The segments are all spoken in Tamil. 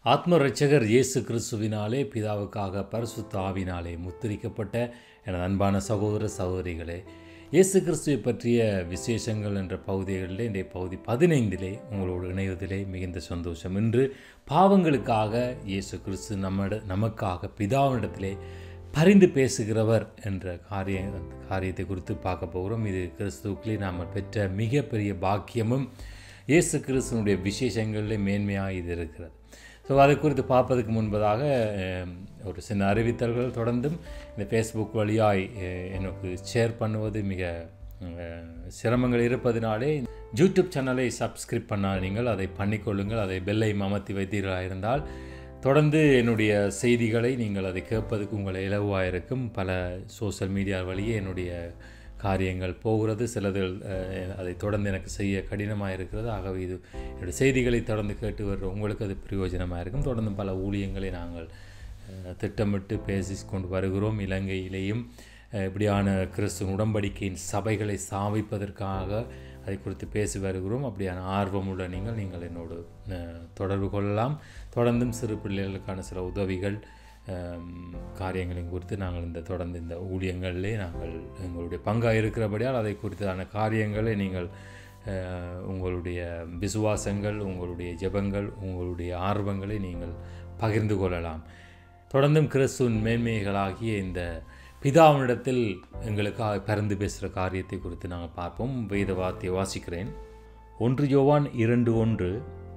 ஆத்ம ரட்சகர் இயேசு கிறிஸ்துவினாலே பிதாவுக்காக பரிசுத்த ஆவினாலே முத்திரிக்கப்பட்ட எனது அன்பான சகோதர சகோதரிகளே இயேசு கிறிஸ்துவை பற்றிய விசேஷங்கள் என்ற பகுதிகளிலே இன்றைய பகுதி பதினைந்திலே உங்களோடு இணைவதிலே மிகுந்த சந்தோஷம் இன்று பாவங்களுக்காக இயேசு கிறிஸ்து நம்மட நமக்காக பிதாவினிடத்திலே பரிந்து பேசுகிறவர் என்ற காரிய காரியத்தை குறித்து பார்க்க போகிறோம் இது கிறிஸ்துவுக்குள்ளே நாம் பெற்ற மிகப்பெரிய பாக்கியமும் இயேசு கிறிஸ்துவனுடைய விசேஷங்களிலே மேன்மையாக இது இருக்கிறது ஸோ அதை குறித்து பார்ப்பதற்கு முன்பதாக அஹ், ஒரு சின்ன அறிவித்தல்கள் தொடர்ந்தும் இந்த ஃபேஸ்புக் வழியாய் அஹ், எனக்கு ஷேர் பண்ணுவது மிக அஹ், சிரமங்கள் இருப்பதினாலே யூடியூப் சேனலை சப்ஸ்கிரைப் பண்ணால் நீங்கள் அதை பண்ணிக்கொள்ளுங்கள் அதை பெல்லை அமர்த்தி வைத்தீர்களாக இருந்தால் தொடர்ந்து என்னுடைய செய்திகளை நீங்கள் அதை கேட்பதற்கு உங்களை இலவாக இருக்கும் பல சோஷியல் மீடியா வழியே என்னுடைய காரியங்கள் போகிறது சிலது அஹ், அதை தொடர்ந்து எனக்கு செய்ய கடினமாக இருக்கிறது ஆகவே இது என்னுடைய செய்திகளை தொடர்ந்து கேட்டு வர்ற உங்களுக்கு அது பிரயோஜனமாக இருக்கும் தொடர்ந்து பல ஊழியங்களை நாங்கள் அஹ், திட்டமிட்டு பேசி கொண்டு வருகிறோம் இலங்கையிலேயும் அஹ், இப்படியான கிறிஸ்துவ உடன்படிக்கையின் சபைகளை ஸ்தாபிப்பதற்காக அதை குறித்து பேசி வருகிறோம் அப்படியான ஆர்வமுள்ள நீங்கள் நீங்கள் என்னோடு அஹ், தொடர்பு கொள்ளலாம் தொடர்ந்தும் சிறு பிள்ளைகளுக்கான சில உதவிகள் ஆம், காரியங்களையும் குறித்து நாங்கள் இந்த தொடர்ந்து இந்த ஊழியங்களிலே நாங்கள் எங்களுடைய பங்காக இருக்கிறபடியால் அதை குறித்தான காரியங்களை நீங்கள் அஹ், உங்களுடைய விசுவாசங்கள் உங்களுடைய ஜெபங்கள் உங்களுடைய ஆர்வங்களை நீங்கள் பகிர்ந்து கொள்ளலாம் தொடர்ந்தும் கிறிஸ்துவின் மேன்மைகளாகிய இந்த பிதாவினிடத்தில் எங்களுக்காக பறந்து பேசுகிற காரியத்தை குறித்து நாங்கள் பார்ப்போம் வேத வார்த்தையை வாசிக்கிறேன் ஒன்று யோவான் இரண்டு ஒன்று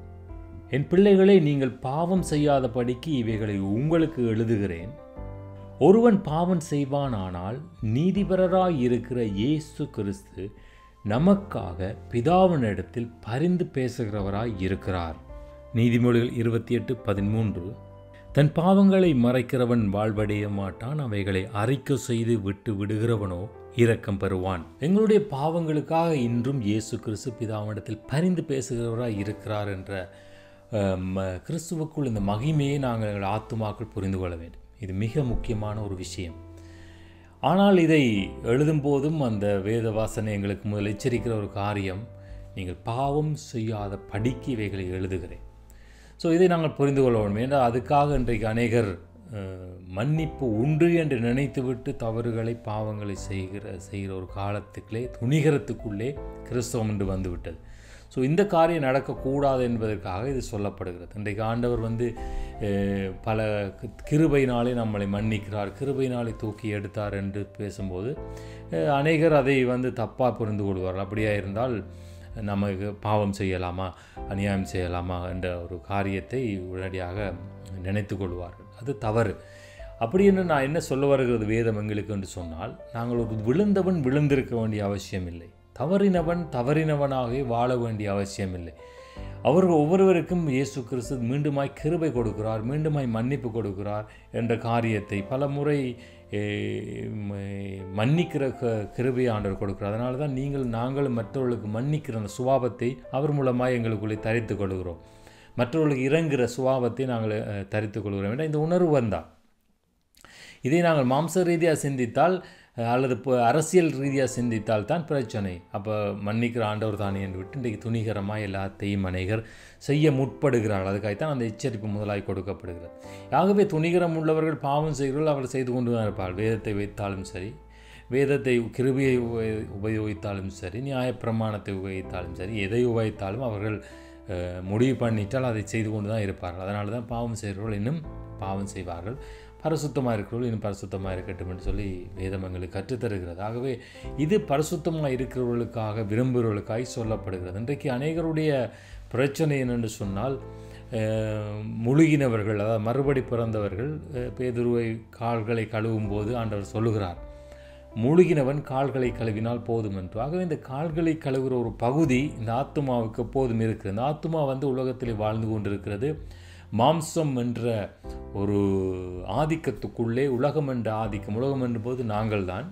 என் பிள்ளைகளை நீங்கள் பாவம் செய்யாதபடிக்கு இவைகளை உங்களுக்கு எழுதுகிறேன் ஒருவன் பாவம் செய்வானானால் நீதிபரராய் இருக்கிற இயேசு கிறிஸ்து நமக்காக பிதாவினிடத்தில் பரிந்து பேசுகிறவராய் இருக்கிறார் நீதிமொழிகள் இருபத்தி எட்டு பதிமூன்று தன் பாவங்களை மறைக்கிறவன் வாழ்வடைய மாட்டான் அவைகளை அறிக்கை செய்து விட்டு விடுகிறவனோ இரக்கம் பெறுவான் எங்களுடைய பாவங்களுக்காக இன்றும் இயேசு கிறிஸ்து பிதாவினிடத்தில் பரிந்து பேசுகிறவராய் இருக்கிறார் என்ற அஹ், ம- கிறிஸ்துவுக்குள் இந்த மகிமையை நாங்கள் எங்கள் ஆத்துமாக்கள் புரிந்து கொள்ள வேண்டும் இது மிக முக்கியமான ஒரு விஷயம் ஆனால் இதை எழுதும்போதும் அந்த வேத வாசனை எங்களுக்கு முதல் எச்சரிக்கிற ஒரு காரியம் நீங்கள் பாவம் செய்யாத படிக்கு இவைகளை எழுதுகிறேன் ஸோ இதை நாங்கள் புரிந்து கொள்ள வேண்டும் ஏன்னா அதுக்காக இன்றைக்கு அநேகர் அஹ், மன்னிப்பு உண்டு என்று நினைத்துவிட்டு தவறுகளை பாவங்களை செய்கிற செய்கிற ஒரு காலத்துக்குள்ளே துணிகரத்துக்குள்ளே கிறிஸ்தவம் என்று வந்துவிட்டது ஸோ இந்த காரியம் நடக்கக்கூடாது என்பதற்காக இது சொல்லப்படுகிறது இன்றைக்கு ஆண்டவர் வந்து அஹ், பல கி- கிருபையினாலே நம்மளை மன்னிக்கிறார் கிருபையினாலே தூக்கி எடுத்தார் என்று பேசும்போது அஹ், அநேகர் அதை வந்து தப்பாக புரிந்து கொள்வார்கள் அப்படியா இருந்தால் நமக்கு பாவம் செய்யலாமா அநியாயம் செய்யலாமா என்ற ஒரு காரியத்தை உடனடியாக நினைத்து கொள்வார்கள் அது தவறு அப்படின்னு நான் என்ன சொல்ல வருகிறது வேதம் எங்களுக்கு என்று சொன்னால் நாங்கள் ஒரு விழுந்தவன் விழுந்திருக்க வேண்டிய அவசியம் இல்லை தவறினவன் தவறினவனாகவே வாழ வேண்டிய அவசியம் இல்லை அவர் ஒவ்வொருவருக்கும் இயேசு கிறிஸ்து மீண்டுமாய் கிருபை கொடுக்கிறார் மீண்டுமாய் மன்னிப்பு கொடுக்கிறார் என்ற காரியத்தை பல முறை eh, ம- மன்னிக்கிற க- கிருபை ஆண்டவர் கொடுக்கிறார் அதனால தான் நீங்கள் நாங்களும் மற்றவர்களுக்கு மன்னிக்கிற அந்த சுபாவத்தை அவர் மூலமாக எங்களுக்குள்ளே தரித்து கொள்கிறோம் மற்றவர்களுக்கு இறங்குகிற சுபாவத்தை நாங்கள் அஹ், தரித்துக் கொள்கிறோம் என்ற இந்த உணர்வு வந்தால் இதை நாங்கள் மாம்ச ரீதியாக சிந்தித்தால் அஹ், அல்லது இப்போ அரசியல் ரீதியாக சிந்தித்தால் தான் பிரச்சனை அப்போ மன்னிக்கிற ஆண்டவர் தானே என்று விட்டு இன்றைக்கு துணிகரமாக எல்லாத்தையும் அநேகர் செய்ய முற்படுகிறார்கள் அதுக்காகத்தான் அந்த எச்சரிப்பு முதலாய் கொடுக்கப்படுகிறது ஆகவே துணிகரம் உள்ளவர்கள் பாவம் செய்கிறவர்கள் அவர்கள் செய்து கொண்டு தான் இருப்பார்கள் வேதத்தை வைத்தாலும் சரி வேதத்தை கிருபியை உப- உபயோகித்தாலும் சரி நியாயப்பிரமாணத்தை உபயோகித்தாலும் சரி எதை உபயோகித்தாலும் அவர்கள் அஹ், முடிவு பண்ணிட்டால் அதை செய்து கொண்டு தான் இருப்பார்கள் அதனால தான் பாவம் செய்கிறவர்கள் இன்னும் பாவம் செய்வார்கள் பரிசுத்தமாக இருக்கிறவர்கள் இன்னும் பரிசுத்தமாக இருக்கட்டும் என்று சொல்லி வேதம் எங்களுக்கு கற்றுத்தருகிறது ஆகவே இது பரிசுத்தமாக இருக்கிறவர்களுக்காக விரும்புகிறவர்களுக்காக சொல்லப்படுகிறது இன்றைக்கு அநேகருடைய பிரச்சனை என்னென்று சொன்னால் அஹ், முழுகினவர்கள் அதாவது மறுபடி பிறந்தவர்கள் அஹ், பேதுருவை கால்களை கழுவும் போது ஆண்டவர் சொல்லுகிறார் மூழ்கினவன் கால்களை கழுவினால் போதும் என்று ஆகவே இந்த கால்களை கழுவுகிற ஒரு பகுதி இந்த ஆத்துமாவுக்கு எப்போதும் இருக்கிறது இந்த ஆத்துமா வந்து உலகத்திலே வாழ்ந்து கொண்டிருக்கிறது மாம்சம் என்ற ஒரு ஆதிக்கத்துக்குள்ளே உலகம் என்ற ஆதிக்கம் உலகம் என்ற போது நாங்கள்தான்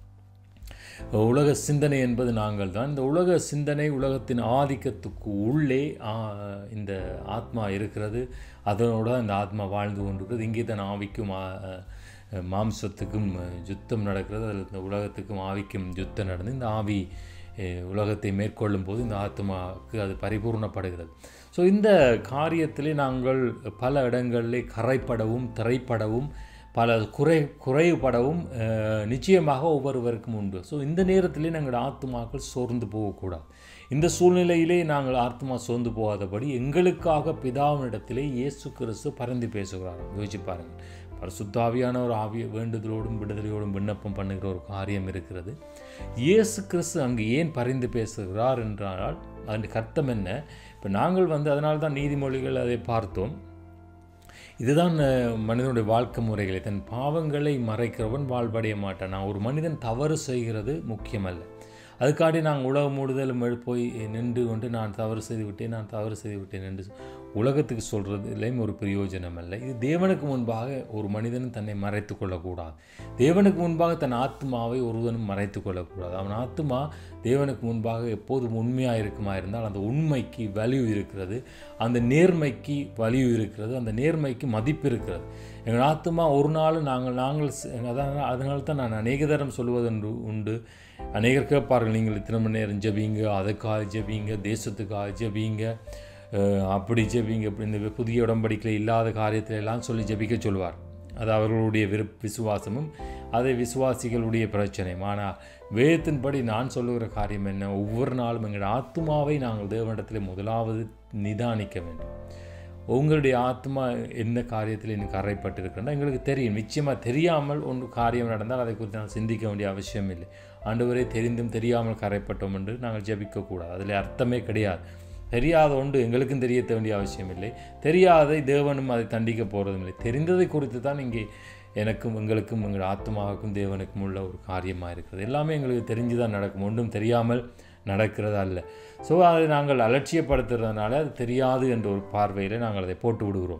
உலக சிந்தனை என்பது நாங்கள் தான் இந்த உலக சிந்தனை உலகத்தின் ஆதிக்கத்துக்கு உள்ளே ஆ, இந்த ஆத்மா இருக்கிறது அதனோட இந்த ஆத்மா வாழ்ந்து கொண்டிருக்கிறது இங்கே தான் ஆவிக்கும் ஆ, மாம்சத்துக்கும் யுத்தம் நடக்கிறது அதில் இந்த உலகத்துக்கும் ஆவிக்கும் யுத்தம் நடந்து இந்த ஆவி அஹ், உலகத்தை மேற்கொள்ளும் போது இந்த ஆத்மாவுக்கு அது பரிபூர்ணப்படுகிறது ஸோ இந்த காரியத்திலே நாங்கள் பல இடங்களிலே கரைப்படவும் திரைப்படவும் பல குறை குறைபடவும் அஹ், நிச்சயமாக ஒவ்வொருவருக்கும் உண்டு ஸோ இந்த நேரத்திலே நாங்கள் ஆத்துமாக்கள் சோர்ந்து போகக்கூடாது இந்த சூழ்நிலையிலே நாங்கள் ஆத்மா சோர்ந்து போகாதபடி எங்களுக்காக பிதாவினிடத்திலே இயேசு கிறிஸ்து பரிந்து பேசுகிறார் யோசிச்சு பாருங்கள் பரிசுத்தாவியான ஒரு ஆவிய வேண்டுதலோடும் விடுதலையோடும் விண்ணப்பம் பண்ணுகிற ஒரு காரியம் இருக்கிறது இயேசு கிறிஸ்து அங்கு ஏன் பரிந்து பேசுகிறார் என்றால் அதன் கர்த்தம் என்ன இப்போ நாங்கள் வந்து அதனால தான் நீதிமொழிகள் அதை பார்த்தோம் இதுதான் அஹ், மனிதனுடைய வாழ்க்கை முறைகளை தன் பாவங்களை மறைக்கிறவன் வாழ்வடைய மாட்டான் நான் ஒரு மனிதன் தவறு செய்கிறது முக்கியமல்ல அதுக்காண்டி நாங்கள் உலக மூடுதலும் போய் நின்று கொண்டு நான் தவறு செய்து விட்டேன் நான் தவறு செய்து விட்டேன் என்று உலகத்துக்கு சொல்கிறதுலையும் ஒரு பிரயோஜனம் அல்ல இது தேவனுக்கு முன்பாக ஒரு மனிதனும் தன்னை மறைத்து கொள்ளக்கூடாது தேவனுக்கு முன்பாக தன் ஆத்மாவை ஒருவனும் மறைத்து கொள்ளக்கூடாது அவன் ஆத்மா தேவனுக்கு முன்பாக எப்போதும் உண்மையாக இருக்குமா இருந்தால் அந்த உண்மைக்கு வேல்யூ இருக்கிறது அந்த நேர்மைக்கு வலிவு இருக்கிறது அந்த நேர்மைக்கு மதிப்பு இருக்கிறது எங்கள் ஆத்மா ஒரு நாள் நாங்கள் நாங்கள் செ- அதான் அதனால தான் நான் அநேக தரம் சொல்லுவது என்று உண்டு அநேகர் கேட்பார்கள் நீங்கள் இத்தனை மணி நேரம் ஜெபிங்க அதுக்காக ஜெபிங்க தேசத்துக்காக ஜெபிங்க அஹ், அப்படி ஜெபிங்க இப்படி இந்த புதிய உடன்படிக்கையில் இல்லாத காரியத்தில எல்லாம் சொல்லி ஜெபிக்க சொல்வார் அது அவர்களுடைய விருப் விசுவாசமும் அதை விசுவாசிகளுடைய பிரச்சனையும் ஆனால் வேதத்தின்படி நான் சொல்லுகிற காரியம் என்ன ஒவ்வொரு நாளும் எங்கள் ஆத்மாவை நாங்கள் தேவனிடத்தில் முதலாவது நிதானிக்க வேண்டும் உங்களுடைய ஆத்மா என்ன காரியத்தில் எனக்கு கரைப்பட்டிருக்கிறேன்னா எங்களுக்கு தெரியும் நிச்சயமாக தெரியாமல் ஒன்று காரியம் நடந்தால் அதை குறித்து நான் சிந்திக்க வேண்டிய அவசியம் இல்லை ஆண்டவரே தெரிந்தும் தெரியாமல் கரைப்பட்டோம் என்று நாங்கள் ஜெபிக்கக்கூடாது அதில் அர்த்தமே கிடையாது தெரியாத ஒன்று எங்களுக்கும் தெரிய வேண்டிய அவசியம் இல்லை தெரியாததை தேவனும் அதை தண்டிக்க போகிறதும் இல்லை தெரிந்ததை குறித்து தான் இங்கே எனக்கும் எங்களுக்கும் எங்கள் ஆத்மாவுக்கும் தேவனுக்கும் உள்ள ஒரு காரியமாக இருக்கிறது எல்லாமே எங்களுக்கு தெரிஞ்சு தான் நடக்கும் ஒன்றும் தெரியாமல் நடக்கிறது அல்ல ஸோ அதை நாங்கள் அலட்சியப்படுத்துறதுனால அது தெரியாது என்ற ஒரு பார்வையில் நாங்கள் அதை போட்டு விடுகிறோம்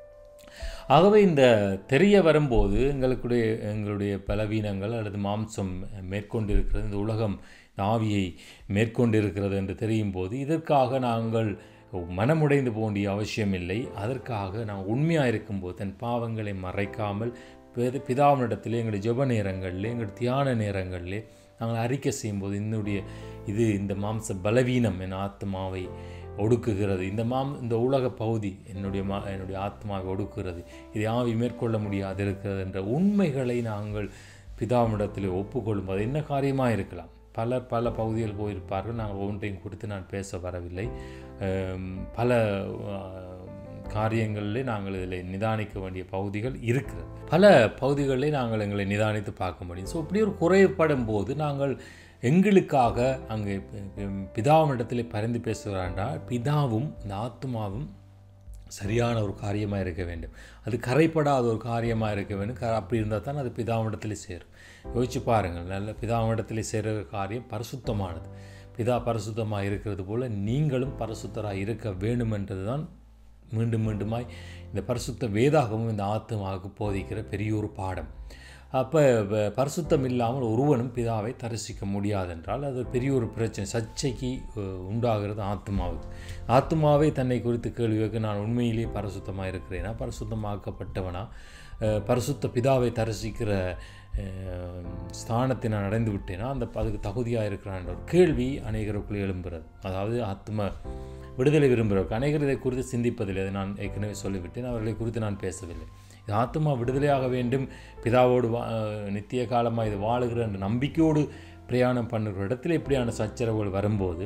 ஆகவே இந்த தெரிய வரும்போது எங்களுடைய எங்களுடைய பலவீனங்கள் அல்லது மாம்சம் மேற்கொண்டிருக்கிறது இந்த உலகம் இந்த ஆவியை மேற்கொண்டிருக்கிறது என்று தெரியும் போது இதற்காக நாங்கள் மனமுடைந்து போக வேண்டிய அவசியமில்லை அதற்காக நான் உண்மையாக இருக்கும்போது தன் பாவங்களை மறைக்காமல் பித- பிதாவினிடத்திலே எங்களுடைய ஜெப நேரங்களில் எங்களுடைய தியான நேரங்களிலே நாங்கள் அறிக்கை செய்யும்போது என்னுடைய இது இந்த மாம்ச பலவீனம் என் ஆத்மாவை ஒடுக்குகிறது இந்த மாம் இந்த உலக பகுதி என்னுடைய மா என்னுடைய ஆத்மாவை ஒடுக்குகிறது இதை ஆவி மேற்கொள்ள முடியாது இருக்கிறது என்ற உண்மைகளை நாங்கள் பிதாவிடத்தில் ஒப்புக்கொள்ளும் அது என்ன காரியமாக இருக்கலாம் பலர் பல பகுதிகள் போயிருப்பார்கள் நாங்கள் ஒவ்வொன்றையும் குறித்து நான் பேச வரவில்லை அம், பல அஹ், காரியங்களிலே நாங்கள் இதில் நிதானிக்க வேண்டிய பகுதிகள் இருக்கிறது பல பகுதிகளிலே நாங்கள் எங்களை நிதானித்து பார்க்க முடியும் ஸோ இப்படி ஒரு குறைபடும் போது நாங்கள் எங்களுக்காக அங்கே பிதாவினிடத்தில் பரிந்து பேசுகிறாண்டா பிதாவும் இந்த ஆத்மாவும் சரியான ஒரு காரியமாக இருக்க வேண்டும் அது கரைப்படாத ஒரு காரியமாக இருக்க வேண்டும் க- அப்படி இருந்தால் தான் அது பிதாவிடத்தில் சேரும் யோசிச்சு பாருங்கள் நல்ல பிதாவிடத்தில் சேருற காரியம் பரிசுத்தமானது பிதா பரிசுத்தமாக இருக்கிறது போல் நீங்களும் பரிசுத்தராக இருக்க வேண்டும் என்றது தான் மீண்டும் மீண்டுமாய் இந்த பரிசுத்த வேதாகமும் இந்த ஆத்மாவுக்கு போதிக்கிற பெரிய ஒரு பாடம் அப்போ பரிசுத்தம் இல்லாமல் ஒருவனும் பிதாவை தரிசிக்க முடியாதென்றால் அது பெரிய ஒரு பிரச்சனை சர்ச்சைக்கு அஹ், உண்டாகிறது ஆத்மாவுக்கு ஆத்மாவே தன்னை குறித்து கேள்வி கேட்க நான் உண்மையிலேயே பரிசுத்தமாக இருக்கிறேனா பரிசுத்தமாக்கப்பட்டவனா அஹ், பரிசுத்த பிதாவை தரிசிக்கிற அஹ், ஸ்தானத்தை நான் அடைந்து விட்டேனா அந்த அதுக்கு தகுதியாக இருக்கிறான் ஒரு கேள்வி அநேகருக்குள் எழும்புறது அதாவது ஆத்ம விடுதலை விரும்புகிறவர்கள் அநேகர் இதை குறித்து சிந்திப்பதில்லை அதை நான் ஏற்கனவே சொல்லிவிட்டேன் அவர்களை குறித்து நான் பேசவில்லை இது ஆத்மா விடுதலையாக வேண்டும் பிதாவோடு வா அஹ் நித்திய காலமாக இது வாழுகிற என்ற நம்பிக்கையோடு பிரயாணம் பண்ணுகிற இடத்துல இப்படியான சச்சரவுகள் வரும்போது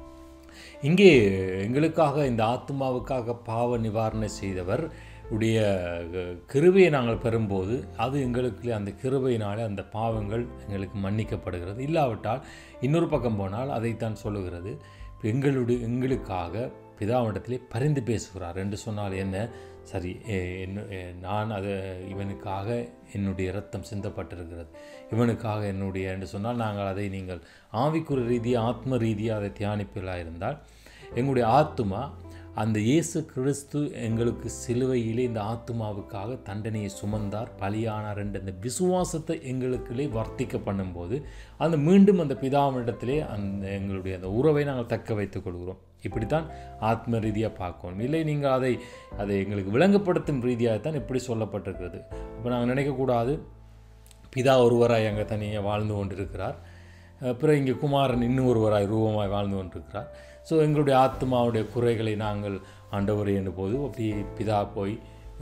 இங்கே எங்களுக்காக இந்த ஆத்மாவுக்காக பாவ நிவாரணை செய்தவர் உடைய அஹ், கிருபையை நாங்கள் பெறும்போது அது எங்களுக்கு அந்த கிருபையினாலே அந்த பாவங்கள் எங்களுக்கு மன்னிக்கப்படுகிறது இல்லாவிட்டால் இன்னொரு பக்கம் போனால் அதைத்தான் சொல்லுகிறது எங்களுடைய எங்களுக்காக பிதாவிடத்திலே பரிந்து பேசுகிறார் என்று சொன்னால் என்ன சரி எ- என்ன- எ- நான் அது இவனுக்காக என்னுடைய இரத்தம் சிந்தப்பட்டிருக்கிறது இவனுக்காக என்னுடைய என்று சொன்னால் நாங்கள் அதை நீங்கள் ஆவிக்குறி ரீதியாக ஆத்ம ரீதியாக அதை தியானிப்பீர்களாக இருந்தால் எங்களுடைய ஆத்துமா அந்த இயேசு கிறிஸ்து எங்களுக்கு சிலுவையிலே இந்த ஆத்துமாவுக்காக தண்டனையை சுமந்தார் பலியானார் என்ற அந்த விசுவாசத்தை எங்களுக்குள்ளே வர்த்திக்க பண்ணும்போது அந்த மீண்டும் அந்த பிதாவினிடத்திலே அந்த எங்களுடைய அந்த உறவை நாங்கள் தக்க வைத்துக் கொள்கிறோம் இப்படித்தான் ஆத்ம ரீதியாக பார்க்கணும் இல்லை நீங்கள் அதை அதை எங்களுக்கு விளங்கப்படுத்தும் ரீதியாகத்தான் இப்படி சொல்லப்பட்டிருக்கிறது அப்போ நாங்கள் நினைக்கக்கூடாது பிதா ஒருவராய் அங்கே தனியாக வாழ்ந்து கொண்டிருக்கிறார் அப்புறம் இங்கே குமாரன் இன்னும் ஒருவராய் ரூபமாய் வாழ்ந்து கொண்டிருக்கிறார் ஸோ எங்களுடைய ஆத்மாவுடைய குறைகளை நாங்கள் ஆண்டவரை என்று போது அப்படி பிதா போய்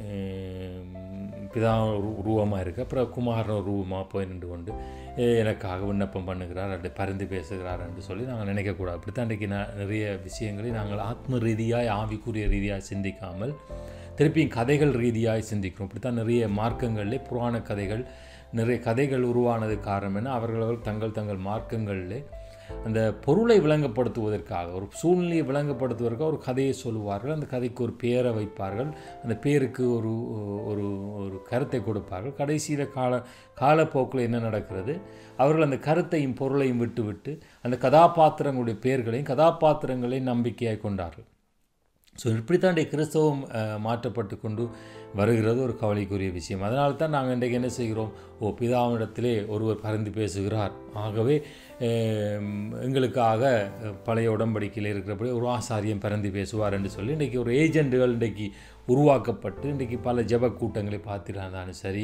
பிதா உருவமாக இருக்குது அப்புறம் குமாரன் உருவமாக போய் நின்று கொண்டு எனக்காக விண்ணப்பம் பண்ணுகிறார் அப்படி பரிந்து பேசுகிறார் என்று சொல்லி நாங்கள் நினைக்கக்கூடாது அப்படித்தான் இன்றைக்கி நான் நிறைய விஷயங்களை நாங்கள் ஆத்ம ரீதியாய் ஆவிக்குரிய ரீதியாக சிந்திக்காமல் திருப்பியும் கதைகள் ரீதியாக சிந்திக்கிறோம் இப்படித்தான் நிறைய மார்க்கங்களிலே புராண கதைகள் நிறைய கதைகள் உருவானது காரணம் என அவர்கள் தங்கள் தங்கள் மார்க்கங்களிலே அந்த பொருளை விளங்கப்படுத்துவதற்காக ஒரு சூழ்நிலையை விளங்கப்படுத்துவதற்காக ஒரு கதையை சொல்லுவார்கள் அந்த கதைக்கு ஒரு பேரை வைப்பார்கள் அந்த பேருக்கு ஒரு ஒரு ஒரு கருத்தை கொடுப்பார்கள் கடைசியில் கால காலப்போக்கில் என்ன நடக்கிறது அவர்கள் அந்த கருத்தையும் பொருளையும் விட்டு விட்டு அந்த கதாபாத்திரங்களுடைய பெயர்களையும் கதாபாத்திரங்களையும் நம்பிக்கையாக கொண்டார்கள் ஸோ இப்படித்தான் கிறிஸ்தவம் மாற்றப்பட்டு கொண்டு வருகிறது ஒரு கவலைக்குரிய விஷயம் அதனால தான் நாங்கள் இன்றைக்கு என்ன செய்கிறோம் ஓ பிதாவிடத்திலே ஒருவர் பறந்து பேசுகிறார் ஆகவே எங்களுக்காக பழைய உடன்படிக்கையில் இருக்கிறபடி ஒரு ஆசாரியம் பறந்து பேசுவார் என்று சொல்லி இன்றைக்கி ஒரு ஏஜெண்டுகள் இன்றைக்கி உருவாக்கப்பட்டு இன்றைக்கி பல ஜப கூட்டங்களை பார்த்திருந்தாலும் சரி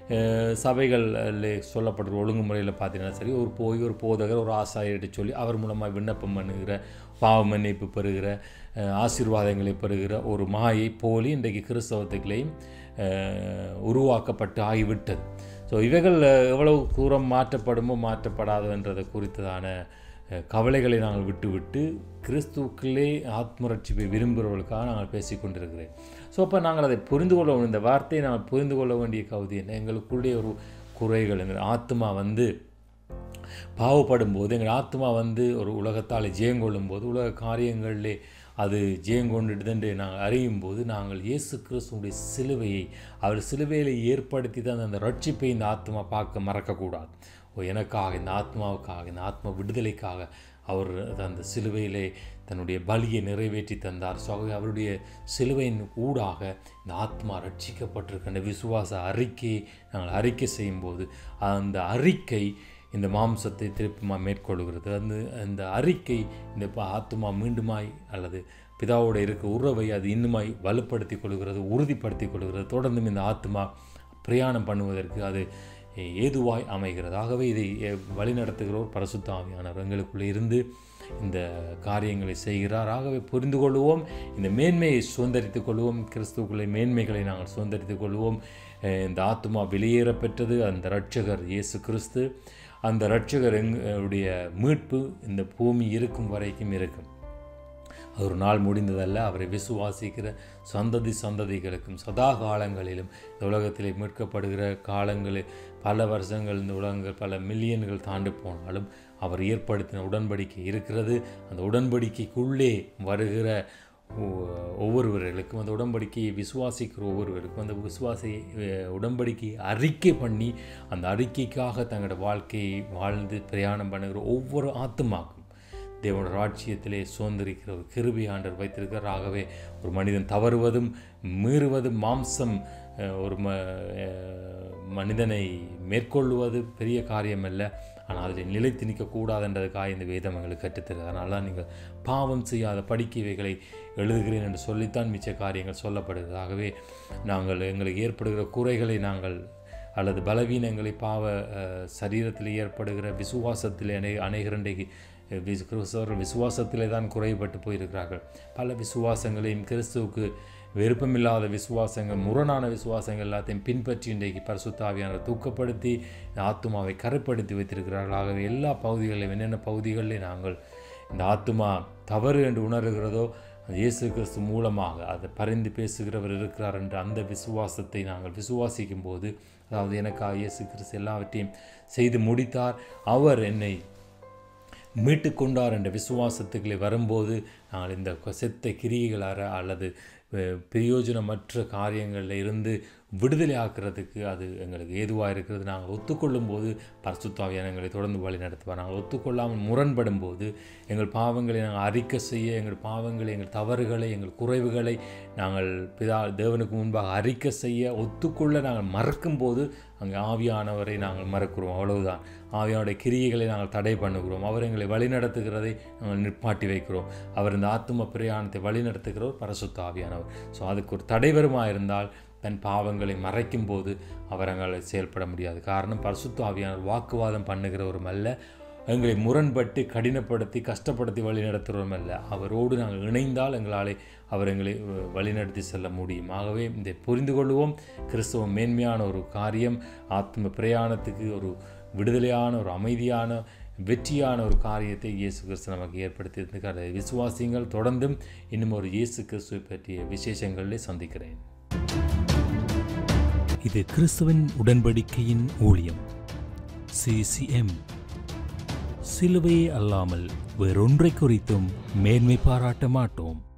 சபைகளில் சொல்லப்படுற ஒழுங்குமுறையில் பார்த்தீங்கன்னா சரி ஒரு போய் ஒரு போதகர் ஒரு ஆசாரியர்கிட்ட சொல்லி அவர் மூலமாக விண்ணப்பம் பண்ணுகிற பாவ மன்னிப்பு பெறுகிற ஆசீர்வாதங்களை பெறுகிற ஒரு மாயை போலி இன்றைக்கு கிறிஸ்தவத்துக்களையும் உருவாக்கப்பட்டு ஆகிவிட்டது ஸோ இவைகள் எவ்வளவு தூரம் மாற்றப்படுமோ மாற்றப்படாதுன்றதை குறித்ததான கவலைகளை நாங்கள் விட்டுவிட்டு கிறிஸ்துக்களே ஆத்மரட்சிப்பை விரும்புகிறவர்களுக்காக நாங்கள் பேசிக்கொண்டிருக்கிறேன் ஸோ அப்போ நாங்கள் அதை புரிந்து கொள்ள இந்த வார்த்தையை நாங்கள் புரிந்து கொள்ள வேண்டிய கவிதை என்ன எங்களுக்குள்ளே ஒரு குறைகள் எங்கள் ஆத்மா வந்து பாவப்படும் போது எங்கள் ஆத்மா வந்து ஒரு உலகத்தால் ஜெயங்கொள்ளும் போது உலக காரியங்களிலே அது ஜெயங்கொண்டுடுதுன்று நாங்கள் அறியும் போது நாங்கள் இயேசு கிறிஸ்துடைய சிலுவையை அவர் சிலுவையில் ஏற்படுத்தி தான் அந்த ரட்சிப்பை இந்த ஆத்மா பார்க்க மறக்கக்கூடாது ஓ எனக்காக இந்த ஆத்மாவுக்காக இந்த ஆத்மா விடுதலைக்காக அவர் அந்த சிலுவையிலே தன்னுடைய பலியை நிறைவேற்றி தந்தார் ஸோ அவருடைய சிலுவையின் ஊடாக இந்த ஆத்மா ரட்சிக்கப்பட்டிருக்கின்ற விசுவாச அறிக்கையை நாங்கள் அறிக்கை செய்யும்போது அந்த அறிக்கை இந்த மாம்சத்தை திருப்பி மேற்கொள்கிறது அந்த அந்த அறிக்கை இந்த ஆத்மா மீண்டுமாய் அல்லது பிதாவோட இருக்க உறவை அது இன்னுமாய் வலுப்படுத்தி கொள்கிறது உறுதிப்படுத்தி கொள்கிறது தொடர்ந்தும் இந்த ஆத்மா பிரயாணம் பண்ணுவதற்கு அது ஏதுவாய் அமைகிறது ஆகவே இதை வழிநடத்துகிறோர் பரசுத்த ஆவியானவர் எங்களுக்குள்ளே இருந்து இந்த காரியங்களை செய்கிறார் ஆகவே புரிந்து கொள்வோம் இந்த மேன்மையை சுதந்திரித்துக் கொள்வோம் கிறிஸ்துக்குள்ளே மேன்மைகளை நாங்கள் சுதந்திரித்துக் கொள்வோம் இந்த ஆத்மா வெளியேற பெற்றது அந்த இரட்சகர் இயேசு கிறிஸ்து அந்த இரட்சகர் எங்களுடைய மீட்பு இந்த பூமி இருக்கும் வரைக்கும் இருக்கும் ஒரு நாள் முடிந்ததல்ல அவரை விசுவாசிக்கிற சந்ததி சந்ததிகளுக்கும் சதா காலங்களிலும் இந்த உலகத்தில் மீட்கப்படுகிற காலங்களில் பல வருஷங்கள் இந்த உலகங்கள் பல மில்லியன்கள் தாண்டி போனாலும் அவர் ஏற்படுத்தின உடன்படிக்கை இருக்கிறது அந்த உடன்படிக்கைக்குள்ளே வருகிற ஒவ்வொருவர்களுக்கும் அந்த உடன்படிக்கையை விசுவாசிக்கிற ஒவ்வொருவருக்கும் அந்த விசுவாசை உடன்படிக்கையை அறிக்கை பண்ணி அந்த அறிக்கைக்காக தங்களோட வாழ்க்கையை வாழ்ந்து பிரயாணம் பண்ணுகிற ஒவ்வொரு ஆத்மாக்கும் தேவனோட ராட்சியத்திலே சுதந்திரிக்கிற ஒரு கிருபி ஆண்டர் வைத்திருக்கிறார் ஆகவே ஒரு மனிதன் தவறுவதும் மீறுவதும் மாம்சம் ஒரு ம மனிதனை மேற்கொள்வது பெரிய காரியம் அல்ல ஆனால் அதில் நிலைத்து நிற்கக்கூடாதுன்றதுக்காக இந்த வேதம் எங்களுக்கு கற்றுத்தருது அதனால தான் நீங்கள் பாவம் செய்யாத படிக்கவைகளை எழுதுகிறேன் என்று சொல்லித்தான் மிச்ச காரியங்கள் சொல்லப்படுகிறது ஆகவே நாங்கள் எங்களுக்கு ஏற்படுகிற குறைகளை நாங்கள் அல்லது பலவீனங்களை பாவ சரீரத்தில் ஏற்படுகிற விசுவாசத்தில் அனை அனைகிறண்டைக்கு கிறிஸ்தவர்கள் விசுவாசத்திலே தான் குறைபட்டு போயிருக்கிறார்கள் பல விசுவாசங்களையும் கிறிஸ்துவுக்கு விருப்பமில்லாத விசுவாசங்கள் முரணான விசுவாசங்கள் எல்லாத்தையும் பின்பற்றி இன்றைக்கு பரிசுத்தாவியான தூக்கப்படுத்தி ஆத்மாவை கரைப்படுத்தி வைத்திருக்கிறார்கள் ஆகவே எல்லா பகுதிகளிலும் என்னென்ன பகுதிகளில் நாங்கள் இந்த ஆத்மா தவறு என்று உணர்கிறதோ இயேசு கிறிஸ்து மூலமாக அதை பரிந்து பேசுகிறவர் இருக்கிறார் என்ற அந்த விசுவாசத்தை நாங்கள் விசுவாசிக்கும் போது அதாவது எனக்காக இயேசு கிறிஸ்து எல்லாவற்றையும் செய்து முடித்தார் அவர் என்னை மீட்டு கொண்டார் என்ற விசுவாசத்துக்களை வரும்போது நாங்கள் இந்த செத்த கிரியைகள் அல்லது பிரயோஜனமற்ற காரியங்களில் இருந்து விடுதலை ஆக்கிறதுக்கு அது எங்களுக்கு ஏதுவாக இருக்கிறது நாங்கள் ஒத்துக்கொள்ளும் போது பரிசுத்தாவியான எங்களை தொடர்ந்து வழி நடத்துவார் நாங்கள் ஒத்துக்கொள்ளாமல் முரண்படும் போது எங்கள் பாவங்களை நாங்கள் அறிக்கை செய்ய எங்கள் பாவங்களை எங்கள் தவறுகளை எங்கள் குறைவுகளை நாங்கள் பிதா தேவனுக்கு முன்பாக அறிக்கை செய்ய ஒத்துக்கொள்ள நாங்கள் மறக்கும் போது அங்கே ஆவியானவரை நாங்கள் மறக்கிறோம் அவ்வளவுதான் ஆவியானுடைய கிரியைகளை நாங்கள் தடை பண்ணுகிறோம் அவர் எங்களை வழிநடத்துகிறதை நாங்கள் நிற்பாட்டி வைக்கிறோம் அவர் இந்த ஆத்தும பிரயாணத்தை வழிநடத்துகிறவர் பரசுத்த ஆவியானவர் ஸோ அதுக்கு ஒரு தடை வருமா இருந்தால் தன் பாவங்களை மறைக்கும் போது அவர் அங்கே செயல்பட முடியாது காரணம் பரிசுத்த ஆவியானவர் வாக்குவாதம் பண்ணுகிறவரும் அல்ல எங்களை முரண்பட்டு கடினப்படுத்தி கஷ்டப்படுத்தி வழி நடத்துகிறோம் அல்ல அவரோடு நாங்கள் இணைந்தால் எங்களாலே அவர் எங்களை அஹ், வழிநடத்தி செல்ல முடியும் ஆகவே இதை புரிந்து கொள்வோம் கிறிஸ்தவம் மேன்மையான ஒரு காரியம் ஆத்ம பிரயாணத்துக்கு ஒரு விடுதலையான ஒரு அமைதியான வெற்றியான ஒரு காரியத்தை இயேசு கிறிஸ்து நமக்கு ஏற்படுத்தியிருக்கார் அதை விசுவாசிங்கள் தொடர்ந்தும் இன்னும் ஒரு இயேசு கிறிஸ்துவை பற்றிய விசேஷங்களிலே சந்திக்கிறேன் இது கிறிஸ்துவின் உடன்படிக்கையின் ஊழியம் சிசிஎம் சிலுவையே அல்லாமல் வேறொன்றை குறித்தும் மேன்மை பாராட்ட மாட்டோம்